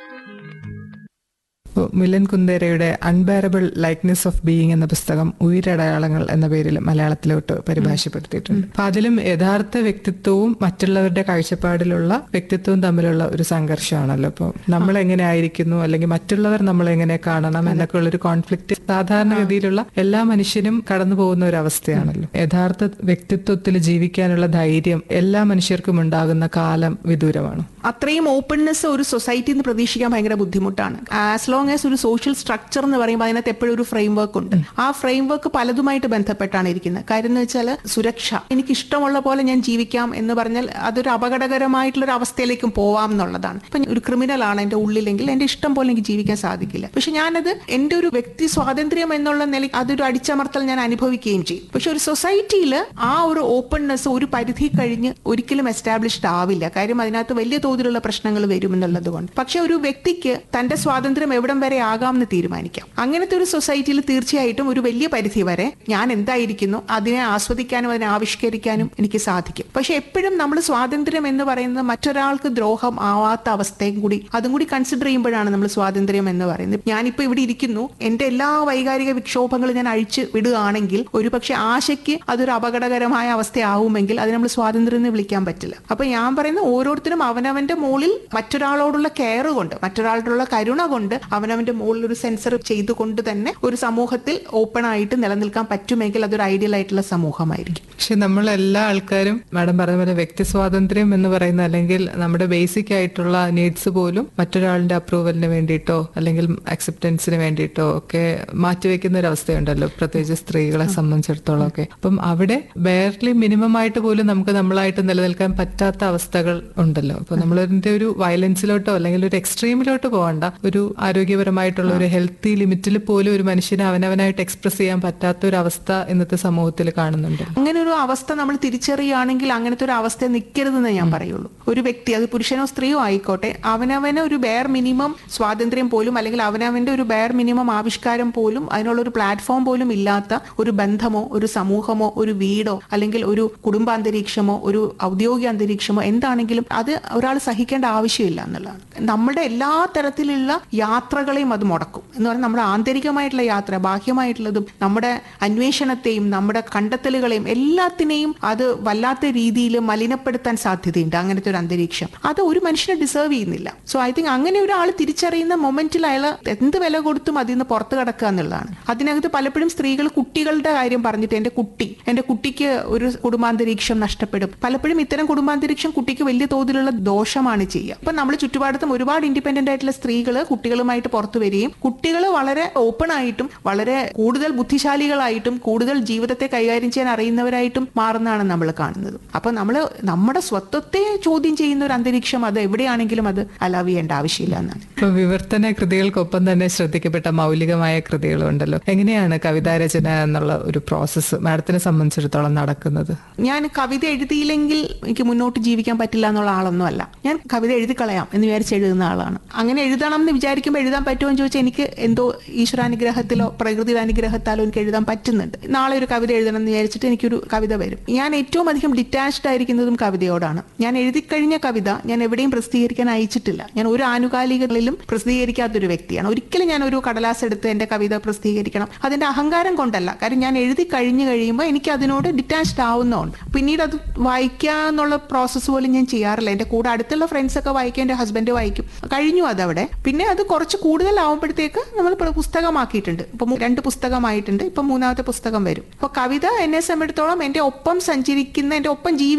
ഇപ്പോൾ മിലൻ കുന്ദേരയുടെ unbearable lightness of being എന്ന പുസ്തകം ഉയരടയാളങ്ങൾ എന്ന പേരിൽ മലയാളത്തിലോട്ട് പരിഭാഷപ്പെടുത്തിയിട്ടുണ്ട് അപ്പൊ അതിലും യഥാർത്ഥ വ്യക്തിത്വവും മറ്റുള്ളവരുടെ കാഴ്ചപ്പാടിലുള്ള വ്യക്തിത്വവും തമ്മിലുള്ള ഒരു സംഘർഷമാണല്ലോ അപ്പോൾ നമ്മൾ എങ്ങനെ ആയിരിക്കുന്നു അല്ലെങ്കിൽ മറ്റുള്ളവർ നമ്മൾ എങ്ങനെ കാണണം എന്നൊക്കെ ഉള്ള ഒരു കോൺഫ്ലിക്റ്റ് സാധാരണഗതിയിലുള്ള എല്ലാ മനുഷ്യനും കടന്നു പോകുന്ന ഒരു അവസ്ഥയാണല്ലോ യഥാർത്ഥ വ്യക്തിത്വത്തിൽ ജീവിക്കാനുള്ള ധൈര്യം എല്ലാ മനുഷ്യർക്കും ഉണ്ടാകുന്ന കാലം വിദൂരമാണ് അത്രയും ഓപ്പൺനെസ് ഒരു സൊസൈറ്റിയിൽ നിന്ന് പ്രതീക്ഷിക്കാൻ ഭയങ്കര ബുദ്ധിമുട്ടാണ് ആസ് ലോങ് ആസ് ഒരു സോഷ്യൽ സ്ട്രക്ചർ എന്ന് പറയുമ്പോൾ അതിനകത്ത് എപ്പോഴും ഒരു ഫ്രെയിം വർക്ക് ഉണ്ട് ആ ഫ്രെയിം വർക്ക് പലതുമായിട്ട് ബന്ധപ്പെട്ടാണ് ഇരിക്കുന്നത് കാര്യം എന്ന് വെച്ചാൽ സുരക്ഷ എനിക്ക് ഇഷ്ടമുള്ള പോലെ ഞാൻ ജീവിക്കാം എന്ന് പറഞ്ഞാൽ അതൊരു അപകടകരമായിട്ടുള്ള ഒരു അവസ്ഥയിലേക്കും പോവാം എന്നുള്ളതാണ് ഇപ്പൊ ഒരു ക്രിമിനൽ ആണ് എന്റെ ഉള്ളിലെങ്കിൽ എന്റെ ഇഷ്ടം പോലെ എനിക്ക് ജീവിക്കാൻ സാധിക്കില്ല പക്ഷെ ഞാനത് എന്റെ ഒരു വ്യക്തി സ്വാതന്ത്ര്യം എന്നുള്ള നിലയ്ക്ക് അതൊരു അടിച്ചമർത്തൽ ഞാൻ അനുഭവിക്കുകയും ചെയ്യും പക്ഷെ ഒരു സൊസൈറ്റിയിൽ ആ ഒരു ഓപ്പൺനെസ് ഒരു പരിധി കഴിഞ്ഞ് ഒരിക്കലും എസ്റ്റാബ്ലിഷ്ഡ് ആവില്ല കാര്യം അതിനകത്ത് വലിയ തോതിലുള്ള പ്രശ്നങ്ങൾ വരുമെന്നുള്ളത് കൊണ്ട് പക്ഷെ ഒരു വ്യക്തിക്ക് തന്റെ സ്വാതന്ത്ര്യം എവിടം വരെ ആകാം എന്ന് തീരുമാനിക്കാം അങ്ങനത്തെ ഒരു സൊസൈറ്റിയിൽ തീർച്ചയായിട്ടും ഒരു വലിയ പരിധി വരെ ഞാൻ എന്തായിരിക്കുന്നു അതിനെ ആസ്വദിക്കാനും അതിനെ ആവിഷ്കരിക്കാനും എനിക്ക് സാധിക്കും പക്ഷെ എപ്പോഴും നമ്മൾ സ്വാതന്ത്ര്യം എന്ന് പറയുന്നത് മറ്റൊരാൾക്ക് ദ്രോഹം ആവാത്ത അവസ്ഥയും കൂടി അതും കൂടി കൺസിഡർ ചെയ്യുമ്പോഴാണ് നമ്മൾ സ്വാതന്ത്ര്യം എന്ന് പറയുന്നത് ഞാനിപ്പോ ഇവിടെ ഇരിക്കുന്നു എന്റെ എല്ലാ വൈകാരിക വിക്ഷോഭങ്ങളും ഞാൻ അഴിച്ചു വിടുകയാണെങ്കിൽ ഒരു പക്ഷെ ആശയ്ക്ക് അതൊരു അപകടകരമായ അവസ്ഥയാവുമെങ്കിൽ അത് നമ്മൾ സ്വാതന്ത്ര്യം എന്ന് വിളിക്കാൻ പറ്റില്ല അപ്പൊ ഞാൻ പറയുന്നത് ഓരോരുത്തരും അവനവന്റെ മുകളിൽ മറ്റൊരാളോടുള്ള കെയർ കൊണ്ട് മറ്റൊരാളോടുള്ള കരുണ കൊണ്ട് അവനവന്റെ മുകളിൽ ഒരു സെൻസർ ചെയ്തുകൊണ്ട് തന്നെ ഒരു സമൂഹത്തിൽ ഓപ്പൺ ആയിട്ട് നിലനിൽക്കാൻ പറ്റുമെങ്കിൽ അതൊരു ഐഡിയൽ ആയിട്ടുള്ള സമൂഹമായിരിക്കും പക്ഷെ നമ്മൾ എല്ലാ ആൾക്കാരും മാഡം പറഞ്ഞ പോലെ വ്യക്തി സ്വാതന്ത്ര്യം എന്ന് പറയുന്ന അല്ലെങ്കിൽ നമ്മുടെ ബേസിക് ആയിട്ടുള്ള നീഡ്സ് പോലും മറ്റൊരാളുടെ അപ്രൂവലിന് വേണ്ടിയിട്ടോ അല്ലെങ്കിൽ അക്സെപ്റ്റൻസിന് വേണ്ടിയിട്ടോ ഒക്കെ മാറ്റിവെക്കുന്ന ഒരു അവസ്ഥയുണ്ടല്ലോ പ്രത്യേകിച്ച് സ്ത്രീകളെ സംബന്ധിച്ചിടത്തോളം ഒക്കെ അപ്പം അവിടെ ബെയർലി മിനിമം ആയിട്ട് പോലും നമുക്ക് നമ്മളായിട്ട് നിലനിൽക്കാൻ പറ്റാത്ത അവസ്ഥകൾ ഉണ്ടല്ലോ അപ്പൊ നമ്മളതിന്റെ ഒരു വയലൻസിലോട്ടോ അല്ലെങ്കിൽ ഒരു എക്സ്ട്രീമിലോട്ട് പോകണ്ട ഒരു ആരോഗ്യപരമായിട്ടുള്ള ഒരു ഹെൽത്തി ലിമിറ്റിൽ പോലും ഒരു മനുഷ്യനെ അവനവനായിട്ട് എക്സ്പ്രസ് ചെയ്യാൻ പറ്റാത്ത ഒരു അവസ്ഥ ഇന്നത്തെ സമൂഹത്തിൽ കാണുന്നുണ്ട് അങ്ങനെ ഒരു അവസ്ഥ നമ്മൾ തിരിച്ചറിയുകയാണെങ്കിൽ അങ്ങനത്തെ ഒരു അവസ്ഥ നിൽക്കരുതെന്ന് ഞാൻ പറയുള്ളൂ ഒരു വ്യക്തി അത് പുരുഷനോ സ്ത്രീയോ ആയിക്കോട്ടെ അവനവന് ഒരു ബെയർ മിനിമം സ്വാതന്ത്ര്യം പോലും അല്ലെങ്കിൽ അവനവന്റെ ഒരു ബെയർ മിനിമം ആവിഷ്കാരം പോലും അതിനുള്ള ഒരു പ്ലാറ്റ്ഫോം പോലും ഇല്ലാത്ത ഒരു ബന്ധമോ ഒരു സമൂഹമോ ഒരു വീടോ അല്ലെങ്കിൽ ഒരു കുടുംബാന്തരീക്ഷമോ ഒരു ഔദ്യോഗിക അന്തരീക്ഷമോ എന്താണെങ്കിലും അത് ഒരാൾ സഹിക്കേണ്ട ആവശ്യമില്ല എന്നുള്ളതാണ് നമ്മുടെ എല്ലാ തരത്തിലുള്ള യാത്രകളെയും അത് മുടക്കും എന്ന് പറഞ്ഞാൽ നമ്മുടെ ആന്തരികമായിട്ടുള്ള യാത്ര ബാഹ്യമായിട്ടുള്ളതും നമ്മുടെ അന്വേഷണത്തെയും നമ്മുടെ കണ്ടെത്തലുകളെയും എല്ലാത്തിനെയും അത് വല്ലാത്ത രീതിയിൽ മലിനപ്പെടുത്താൻ സാധ്യതയുണ്ട് അങ്ങനത്തെ ഒരു അന്തരീക്ഷം അത് ഒരു മനുഷ്യനെ ഡിസേർവ് ചെയ്യുന്നില്ല സോ ഐ തിങ്ക് അങ്ങനെ ഒരാൾ തിരിച്ചറിയുന്ന മൊമെന്റിൽ അയാൾ എന്ത് വില കൊടുത്തും അതിൽ നിന്ന് പുറത്ത് കിടക്കുക എന്നുള്ളതാണ് അതിനകത്ത് പലപ്പോഴും സ്ത്രീകൾ കുട്ടികളുടെ കാര്യം പറഞ്ഞിട്ട് എന്റെ കുട്ടി എന്റെ കുട്ടിക്ക് ഒരു കുടുംബാന്തരീക്ഷം നഷ്ടപ്പെടും പലപ്പോഴും ഇത്തരം കുടുംബാന്തരീക്ഷം കുട്ടിക്ക് വലിയ തോതിലുള്ള ദോഷമാണ് ചെയ്യുക അപ്പൊ നമ്മൾ ചുറ്റുപാടത്തും ഒരുപാട് ഇൻഡിപെൻഡന്റ് ആയിട്ടുള്ള സ്ത്രീകൾ കുട്ടികളുമായിട്ട് പുറത്തു വരികയും കുട്ടികൾ വളരെ ഓപ്പൺ ആയിട്ടും വളരെ കൂടുതൽ ബുദ്ധിശാലികളായിട്ടും കൂടുതൽ ജീവിതത്തെ കൈകാര്യം ചെയ്യാൻ അറിയുന്നവരായിട്ടും മാറുന്നതാണ് നമ്മൾ കാണുന്നത് അപ്പൊ നമ്മൾ നമ്മുടെ സ്വത്വത്തെ ചോദ്യം ചെയ്യുന്ന ഒരു അന്തരീക്ഷം അത് എവിടെയാണെങ്കിലും അത് അലവ് ചെയ്യേണ്ട ആവശ്യമില്ല എന്നാണ് ഇപ്പൊ വിവർത്തന കൃതികൾക്കൊപ്പം തന്നെ ശ്രദ്ധിക്കപ്പെട്ട മൗലികമായ കൃതികളും ഉണ്ടല്ലോ എങ്ങനെയാണ് കവിതാരചന എന്നുള്ള ഒരു പ്രോസസ്സ് മാഡത്തിനെ സംബന്ധിച്ചിടത്തോളം നടക്കുന്നത് ഞാൻ കവിത എഴുതിയില്ലെങ്കിൽ എനിക്ക് മുന്നോട്ട് ജീവിക്കാൻ പറ്റില്ല എന്നുള്ള ആളൊന്നും അല്ല ഞാൻ കവിത എഴുതി കളയാം എന്ന് വിചാരിച്ച് എഴുതുന്ന ആളാണ് അങ്ങനെ എഴുതണം എന്ന് വിചാരിക്കുമ്പോൾ എഴുതാൻ പറ്റുമോ എന്ന് ചോദിച്ചാൽ എനിക്ക് എന്തോ ഈശ്വരാനുഗ്രഹത്തിലോ പ്രകൃതിയുടെ അനുഗ്രഹത്താലോ എനിക്ക് എഴുതാൻ പറ്റുന്നുണ്ട് നാളെ ഒരു കവിത എഴുതണം എന്ന് വിചാരിച്ചിട്ട് എനിക്കൊരു കവിത വരും ഞാൻ ഏറ്റവും അധികം ഡിറ്റാച്ച്ഡ് ആയിരിക്കുന്നതും കവിതയോടാണ് ഞാൻ എഴുതി കഴിഞ്ഞ കവിത ഞാൻ എവിടെയും പ്രസിദ്ധീകരിക്കാൻ അയച്ചിട്ടില്ല ഞാൻ ഒരു ആനുകാലികളിലും പ്രസിദ്ധീകരിക്കാത്തൊരു വ്യക്തിയാണ് ഒരിക്കലും ഞാൻ ഒരു കടലാസ് എടുത്ത് എന്റെ കവിത പ്രസിദ്ധീകരിക്കണം അതിന്റെ അഹങ്കാരം കൊണ്ടല്ല കാര്യം ഞാൻ എഴുതി കഴിഞ്ഞു കഴിയുമ്പോൾ എനിക്ക് അതിനോട് ഡിറ്റാച്ച്ഡ് ആവുന്നതുകൊണ്ട് പിന്നീട് അത് വായിക്കുക എന്നുള്ള പ്രോസസ്സ് പോലും ഞാൻ ചെയ്യാറില്ല എന്റെ കൂടെ അടുത്തുള്ള ഫ്രണ്ട്സ് ഒക്കെ വായിക്കും എന്റെ ഹസ്ബൻഡ് വായിക്കും കഴിഞ്ഞു അതവിടെ പിന്നെ അത് കുറച്ച് കൂടുതലാവുമ്പോഴത്തേക്ക് നമ്മൾ പ്ര- പുസ്തകമാക്കിയിട്ടുണ്ട് ഇപ്പൊ മു- രണ്ട് പുസ്തകമായിട്ടുണ്ട് ഇപ്പൊ മൂന്നാമത്തെ പുസ്തകം വരും അപ്പൊ കവിത എന്നെ സംബന്ധിച്ചിടത്തോളം എന്റെ ഒപ്പം സഞ്ചരിക്കുന്ന എന്റെ ഒപ്പം ജീവി